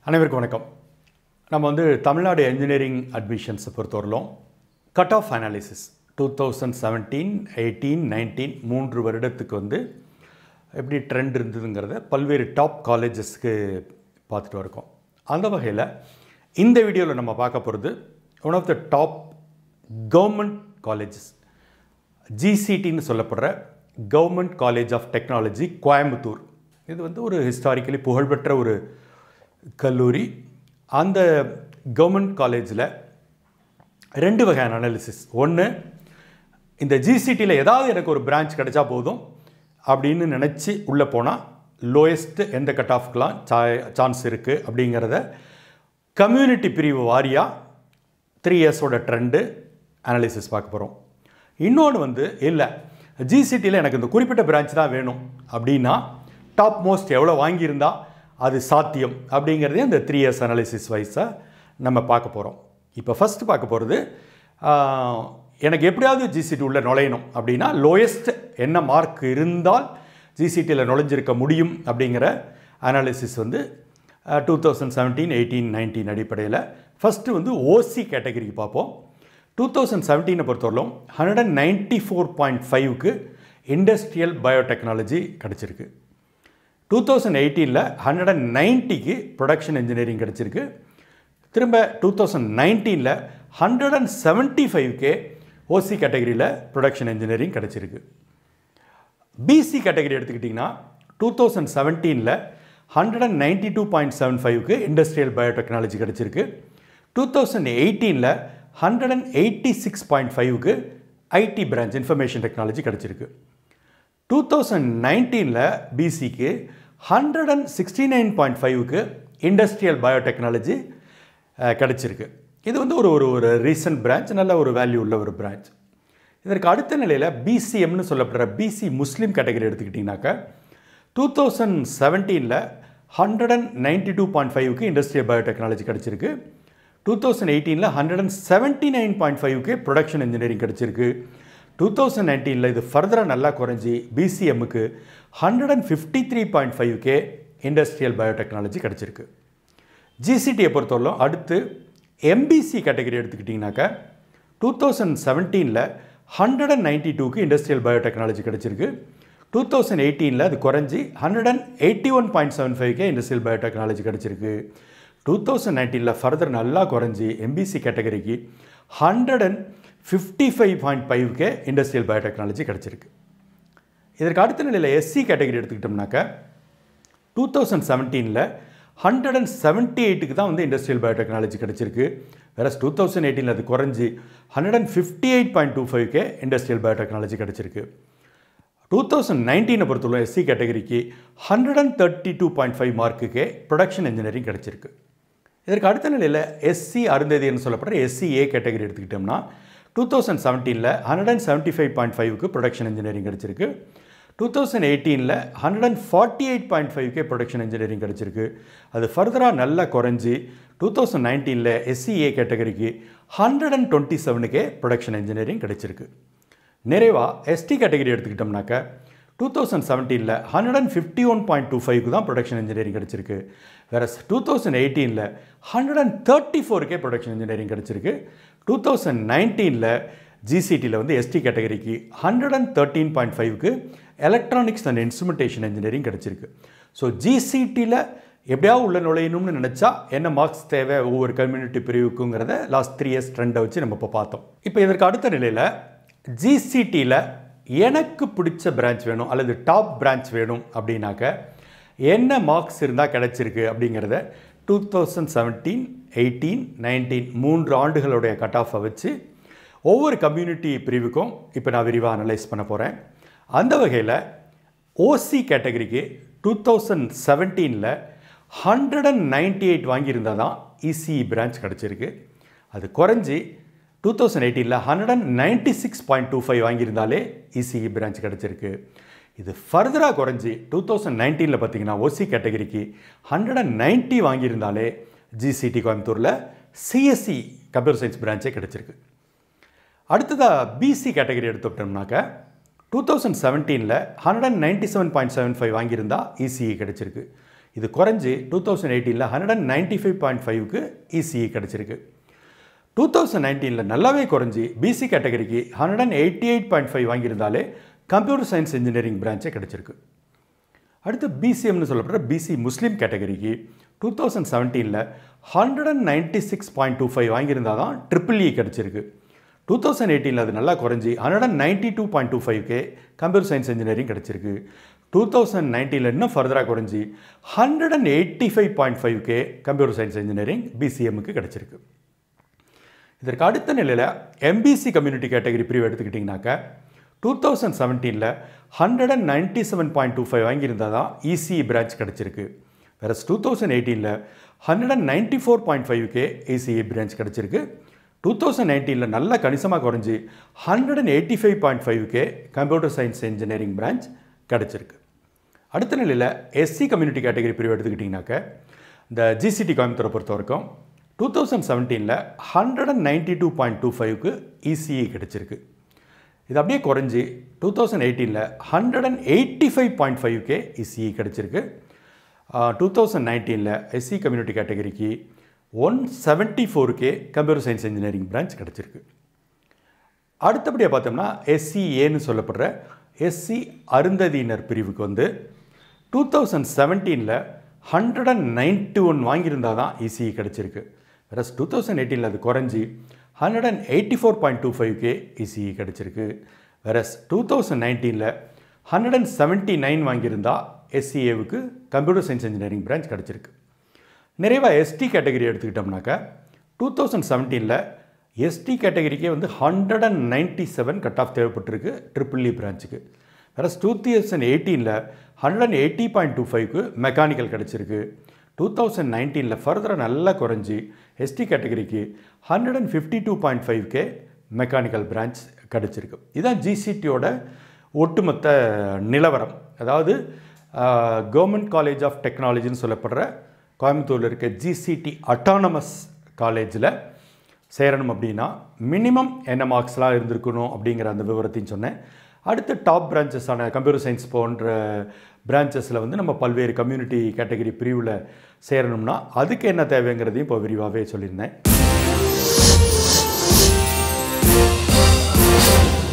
அனைவருக்கும் வணக்கம் நம்ம வந்து தமிழ்நாடு என்ஜினியரிங் அட்மிஷன்ஸை பொறுத்தவரையிலும் cut off analysis two thousand seventeen eighteen nineteen மூன்று வருடத்துக்கு வந்து எப்படி ட்ரெண்ட் இருந்ததுங்கிறத பல்வேறு டாப் காலேஜஸ்க்கு பார்த்துட்டு இருக்கோம் அந்த வகையில் இந்த வீடியோவில் நம்ம பார்க்க போகிறது one of the top government colleges ஜிசிடின்னு சொல்லப்படுற government college of technology Coimbatore இது வந்து ஒரு ஹிஸ்டாரிக்கலி புகழ்பெற்ற ஒரு கல்லூரி அந்த கவர்மெண்ட் காலேஜில் ரெண்டு வகையான அனாலிசிஸ் ஒன்று இந்த ஜிசிடியில் ஏதாவது எனக்கு ஒரு பிரான்ச் கிடைச்சா போதும் அப்படின்னு நினச்சி உள்ளே போனால் லோயஸ்ட் எந்த கட் ஆஃப்க்கெலாம் சா சான்ஸ் இருக்குது அப்படிங்கிறத கம்யூனிட்டி பிரிவு வாரியாக த்ரீ இயர்ஸோட ட்ரெண்டு அனாலிசிஸ் பார்க்க போகிறோம் இன்னொன்று வந்து இல்லை ஜிசிடியில் எனக்கு இந்த குறிப்பிட்ட பிரான்ச் தான் வேணும் அப்படின்னா டாப் மோஸ்ட் எவ்வளோ வாங்கியிருந்தா அது சாத்தியம் அப்படிங்கிறதே இந்த த்ரீ இயர்ஸ் அனாலிசிஸ் வைஸாக நம்ம பார்க்க போகிறோம் இப்போ ஃபஸ்ட்டு பார்க்க போகிறது எனக்கு எப்படியாவது ஜிசிடி உள்ள நுழையணும் அப்படின்னா லோயஸ்ட் என்ன மார்க் இருந்தால் ஜிசிடியில் நுழைஞ்சிருக்க முடியும் அப்படிங்கிற அனாலிசிஸ் வந்து two thousand seventeen eighteen nineteen அடிப்படையில் ஃபஸ்ட்டு வந்து ஓசி கேட்டகரிக்கு பார்ப்போம் டூ தௌசண்ட் செவன்டீனை பொறுத்தவரையிலும் hundred and ninety four point ஃபைவ்க்கு இண்டஸ்ட்ரியல் பயோடெக்னாலஜி கிடச்சிருக்கு டூ தௌசண்ட் எயிட்டீனில் ஹண்ட்ரட் அண்ட் நைன்ட்டிக்கு ப்ரொடக்ஷன் இன்ஜினியரிங் கிடச்சிருக்கு திரும்ப டூ தௌசண்ட் நைன்டீனில் ஹண்ட்ரட் அண்ட் செவன்ட்டி ஃபைவ்க்கே ஓசி கேட்டகரியில் ப்ரொடக்ஷன் இன்ஜினியரிங் கிடச்சிருக்கு பிசி கேட்டகரி எடுத்துக்கிட்டிங்கன்னா டூ தௌசண்ட் செவன்டீனில் hundred and ninety two point seven ஃபைவ்க்கு இண்டஸ்ட்ரியல் பயோடெக்னாலஜி கிடச்சிருக்கு டூ தௌசண்ட் எயிட்டீனில் hundred and eighty six point ஃபைவ்க்கு ஐடி பிரான்ச் இன்ஃபர்மேஷன் டெக்னாலஜி கிடச்சிருக்கு டூ தௌசண்ட் நைன்டீனில் பிசிக்கு hundred and sixty nine point ஃபைவ்க்கு இண்டஸ்ட்ரியல் பயோடெக்னாலஜி கிடச்சிருக்கு இது வந்து ஒரு ஒரு ஒரு ரீசன்ட் பிரான்ச் நல்ல ஒரு வேல்யூ உள்ள ஒரு பிரான்ச் இதற்கு அடுத்த நிலையில் பிசிஎம்னு சொல்லப்படுற பிசி முஸ்லீம் கேட்டகரி எடுத்துக்கிட்டிங்கனாக்கா டூ தௌசண்ட் செவன்டீனில் hundred and ninety two point ஃபைவ்க்கு இண்டஸ்ட்ரியல் பயோடெக்னாலஜி கிடச்சிருக்கு டூ தௌசண்ட் எயிட்டீனில் hundred and seventy nine point ஃபைவ்க்கு ப்ரொடக்ஷன் இன்ஜினியரிங் கிடச்சிருக்கு டூ தௌசண்ட் நைன்டீனில் இது ஃபர்தராக நல்லா குறைஞ்சி பிசிஎம்முக்கு hundred and fifty three point ஃபைவ்க்கே இண்டஸ்ட்ரியல் பயோடெக்னாலஜி கிடச்சிருக்கு ஜிசிடியை பொறுத்தவரைக்கும் அடுத்து எம்பிசி கேட்டகரி எடுத்துக்கிட்டிங்கனாக்கா டூ தௌசண்ட் செவன்டீனில் ஹண்ட்ரட் அண்ட் நைன்ட்டி டூக்கு இண்டஸ்ட்ரியல் பயோடெக்னாலஜி கிடச்சிருக்கு டூ தௌசண்ட் எயிட்டீனில் அது குறைஞ்சி hundred and eighty one point seven ஃபைவ்க்கே இண்டஸ்ட்ரியல் பயோடெக்னாலஜி கிடச்சிருக்கு டூ தௌசண்ட் நைன்டீனில் ஃபர்தர் நல்லா குறைஞ்சி எம்பிசி கேட்டகரிக்கு hundred and fifty five point ஃபைவ்க்கே இண்டஸ்ட்ரியல் பயோடெக்னாலஜி கிடச்சிருக்கு இதற்கு அடுத்த நிலையில் எஸ்சி கேட்டகரி எடுத்துக்கிட்டோம்னாக்கா டூ தௌசண்ட் செவன்டீனில் ஹண்ட்ரட் அண்ட் செவன்ட்டி எயிட்டுக்கு தான் வந்து இண்டஸ்ட்ரியல் பயோடெக்னாலஜி கிடச்சிருக்கு வேற டூ தௌசண்ட் எயிட்டீனில் அது குறைஞ்சி hundred and fifty eight point two ஃபைவ்க்கே இண்டஸ்ட்ரியல் பயோடெக்னாலஜி கிடச்சிருக்கு டூ தௌசண்ட் நைன்டீனை பொறுத்தவரை எஸ்சி கேட்டகரிக்கு hundred and thirty two point five மார்க்குக்கே ப்ரொடக்ஷன் இன்ஜினியரிங் கிடச்சிருக்கு இதற்கு அடுத்த நிலையில் எஸ்சி அருந்ததின்னு சொல்லப்படுற எஸ்சி ஏ கேட்டகரி எடுத்துக்கிட்டோம்னா டூ தௌசண்ட் செவன்டீனில் hundred and seventy five point ஃபைவ்க்கு ப்ரொடக்ஷன் இன்ஜினியரிங் கிடச்சிருக்கு டூ தௌசண்ட் எயிட்டீனில் hundred and forty eight point ஃபைவ்க்கே ப்ரொடக்ஷன் இன்ஜினியரிங் கிடச்சிருக்கு அது ஃபர்தராக நல்லா குறைஞ்சி டூ தௌசண்ட் நைன்டீனில் எஸ்சிஏ கேட்டகரிக்கு ஹண்ட்ரட் அண்ட் டுவெண்ட்டி செவனுக்கே ப்ரொடக்ஷன் இன்ஜினியரிங் கிடச்சிருக்கு நிறைவாக எஸ்டி கேட்டகரி எடுத்துக்கிட்டோம்னாக்கா டூ தௌசண்ட் செவன்டீனில் hundred and fifty one point two ஃபைவ்க்கு தான் ப்ரொடக்ஷன் இன்ஜினியரிங் கிடச்சிருக்கு வேற டூ தௌசண்ட் எயிட்டீனில் ஹண்ட்ரட் அண்ட் தேர்ட்டி ஃபோருக்கே ப்ரொடக்ஷன் இன்ஜினியரிங் கிடச்சிருக்கு டூ தௌசண்ட் நைன்டீனில் ஜிசிடியில் வந்து எஸ்டி கேட்டகரிக்கு ஹண்ட்ரட் அண்ட் தேர்ட்டீன் பாயிண்ட் ஃபைவ்க்கு எலக்ட்ரானிக்ஸ் அண்ட் இன்ஸ்ட்ருமெண்டேஷன் இன்ஜினியரிங் கிடச்சிருக்கு ஸோ ஜிசிடியில் எப்படியாவது உள்ள நுழையணும்னு நினச்சா என்ன மார்க்ஸ் தேவை ஒவ்வொரு கம்யூனிட்டி பிரிவுக்குங்கிறத லாஸ்ட் த்ரீ இயர்ஸ் ட்ரெண்டை வச்சு நம்ம இப்போ பார்த்தோம் இப்போ இதற்கு அடுத்த நிலையில் ஜிசிடியில் எனக்கு பிடிச்ச பிரான்ச் வேணும் அல்லது டாப் பிரான்ச் வேணும் அப்படின்னாக்க என்ன மார்க்ஸ் இருந்தால் கிடச்சிருக்கு அப்படிங்கிறத two thousand seventeen eighteen nineteen மூன்று ஆண்டுகளுடைய கட் ஆஃபை வச்சு ஒவ்வொரு கம்யூனிட்டி பிரிவுக்கும் இப்போ நான் விரிவாக அனலைஸ் பண்ண போகிறேன் அந்த வகையில் ஓசி கேட்டகரிக்கு டூ தௌசண்ட் செவன்டீனில் ஹண்ட்ரட் அண்ட் நைன்டி எயிட் வாங்கியிருந்தால் தான் இசிஇ பிரான்ச் கிடச்சிருக்கு அது குறைஞ்சி டூ தௌசண்ட் எயிட்டீனில் hundred and ninety six point two five வாங்கியிருந்தாலே இசிஇ பிரான்ச் கிடச்சிருக்கு இது ஃபர்தராக குறைஞ்சி டூ தௌசண்ட் நைன்டீனில் பார்த்தீங்கன்னா ஓசி கேட்டகரிக்கு ஹண்ட்ரட் அண்ட் நைன்ட்டி வாங்கியிருந்தாலே ஜிசிடி கோயம்புத்தூரில் சிஎஸ்சி கம்ப்யூட்டர் சயின்ஸ் பிரான்ச்சே கிடச்சிருக்கு அடுத்ததாக பிசி கேட்டகரி எடுத்துக்கிட்டோம்னாக்க டூ தௌசண்ட் செவன்டீனில் hundred and ninety seven point seven five வாங்கியிருந்தா இசிஇ கிடச்சிருக்கு இது குறைஞ்சி டூ தௌசண்ட் எயிட்டீனில் hundred and ninety five point ஃபைவ்க்கு இசிஇ கிடச்சிருக்கு டூ தௌசண்ட் நைன்டீனில் நல்லாவே குறைஞ்சி பிசி கேட்டகரிக்கு hundred and eighty eight point five வாங்கியிருந்தாலே கம்ப்யூட்டர் சயின்ஸ் இன்ஜினியரிங் பிரான்ச்சே கிடச்சிருக்கு அடுத்து பிசிஎம்னு சொல்லப்படுற பிசி முஸ்லீம் கேட்டகரிக்கு டூ தௌசண்ட் செவன்டீனில் hundred and ninety six point two five வாங்கியிருந்தால் தான் ட்ரிபிள் இ கிடச்சிருக்கு டூ தௌசண்ட் எயிட்டீனில் அது நல்லா குறைஞ்சி hundred and ninety two point two ஃபைவ்க்கே கம்ப்யூட்டர் சயின்ஸ் இன்ஜினியரிங் கிடச்சிருக்கு டூ தௌசண்ட் நைன்டீனில் இன்னும் ஃபர்தராக குறைஞ்சி hundred and eighty five point ஃபைவ்க்கே கம்ப்யூட்டர் சயின்ஸ் இன்ஜினியரிங் பிசிஎம்முக்கு கிடச்சிருக்கு இதற்கு அடுத்த நிலையில் எம்பிசி கம்யூனிட்டி கேட்டகரி பிரிவு எடுத்துக்கிட்டிங்கனாக்கா டூ தௌசண்ட் செவன்டீனில் hundred and ninety seven point two five வாங்கியிருந்தால் தான் இசிஇ பிரான்ச் கிடச்சிருக்கு வேறு டூ தௌசண்ட் எயிட்டீனில் hundred and ninety four point ஃபைவ்க்கே இசிஇ பிரான்ச் கிடச்சிருக்கு டூ தௌசண்ட் நைன்டீனில் நல்ல கணிசமாக குறைஞ்சி hundred and eighty five point ஃபைவ்க்கே கம்ப்யூட்டர் சயின்ஸ் இன்ஜினியரிங் பிரான்ச் கிடச்சிருக்கு அடுத்த நிலையில் எஸ்சி கம்யூனிட்டி கேட்டகரி பிரிவு எடுத்துக்கிட்டிங்கனாக்க இந்த ஜிசிடி கோயம்புத்தூரை பொறுத்த வரைக்கும் டூ தௌசண்ட் செவன்டீனில் hundred and ninety two point two ஃபைவ்க்கு இசிஇ கிடச்சிருக்கு இது அப்படியே குறைஞ்சி டூ தௌசண்ட் எயிட்டீனில் hundred and eighty five point ஃபைவ்க்கே இசிஇ கிடச்சிருக்கு டூ தௌசண்ட் நைன்டீனில் எஸ்சி கம்யூனிட்டி கேட்டகரிக்கு ஒன் செவன்ட்டி ஃபோருக்கே கம்ப்யூட்டர் சயின்ஸ் இன்ஜினியரிங் பிரான்ச் கிடச்சிருக்கு அடுத்தபடியாக பார்த்தோம்னா எஸ்சிஏன்னு சொல்லப்படுற எஸ்சி அருந்ததியினர் பிரிவுக்கு வந்து டூ தௌசண்ட் செவன்டீனில் ஹண்ட்ரட் அண்ட் நைன்ட்டி ஒன் வாங்கியிருந்தால் தான் இசிஇ கிடச்சிருக்கு வேறு டூ தௌசண்ட் எயிட்டீனில் அது குறைஞ்சி hundred and eighty four point two ஃபைவ்க்கே இசிஇ கிடச்சிருக்கு வேற டூ தௌசண்ட் நைன்டீனில் ஹண்ட்ரட் அண்ட் செவன்ட்டி நைன் வாங்கியிருந்தா எஸ்சிஏவுக்கு கம்ப்யூட்டர் சயின்ஸ் இன்ஜினியரிங் பிரான்ச் கிடச்சிருக்கு நிறைவாக எஸ்டி கேட்டகரி எடுத்துக்கிட்டோம்னாக்கா டூ தௌசண்ட் செவன்டீனில் எஸ்டி கேட்டகரிக்கே வந்து hundred and ninety seven cut off தேவைப்பட்டிருக்கு ட்ரிபிள் இ பிரான்ச்சுக்கு வேறு டூ தௌசண்ட் எயிட்டீனில் hundred and eighty point two ஃபைவ்க்கு மெக்கானிக்கல் கிடச்சிருக்கு டூ தௌசண்ட் நைன்டீனில் ஃபர்தராக நல்லா குறைஞ்சி எஸ்டி கேட்டகரிக்கு hundred and fifty two point ஃபைவ்க்கே மெக்கானிக்கல் பிரான்ச் கிடச்சிருக்கு இதுதான் ஜிசிடியோட ஒட்டுமொத்த நிலவரம் அதாவது கவர்மெண்ட் காலேஜ் ஆஃப் டெக்னாலஜின்னு சொல்லப்படுற கோயம்புத்தூரில் இருக்க ஜிசிடி அட்டானமஸ் காலேஜில் சேரணும் அப்படின்னா மினிமம் என்ன மார்க்ஸ்லாம் இருந்திருக்கணும் அப்படிங்கிற அந்த விவரத்தையும் சொன்னேன் அடுத்து டாப் பிரான்ச்சஸான கம்ப்யூட்டர் சயின்ஸ் போன்ற பிரான்ச்சஸில் வந்து நம்ம பல்வேறு கம்யூனிட்டி கேட்டகரி பிரிவில் சேரணும்னா அதுக்கு என்ன தேவைங்கிறதையும் இப்போ விரிவாகவே சொல்லியிருந்தேன்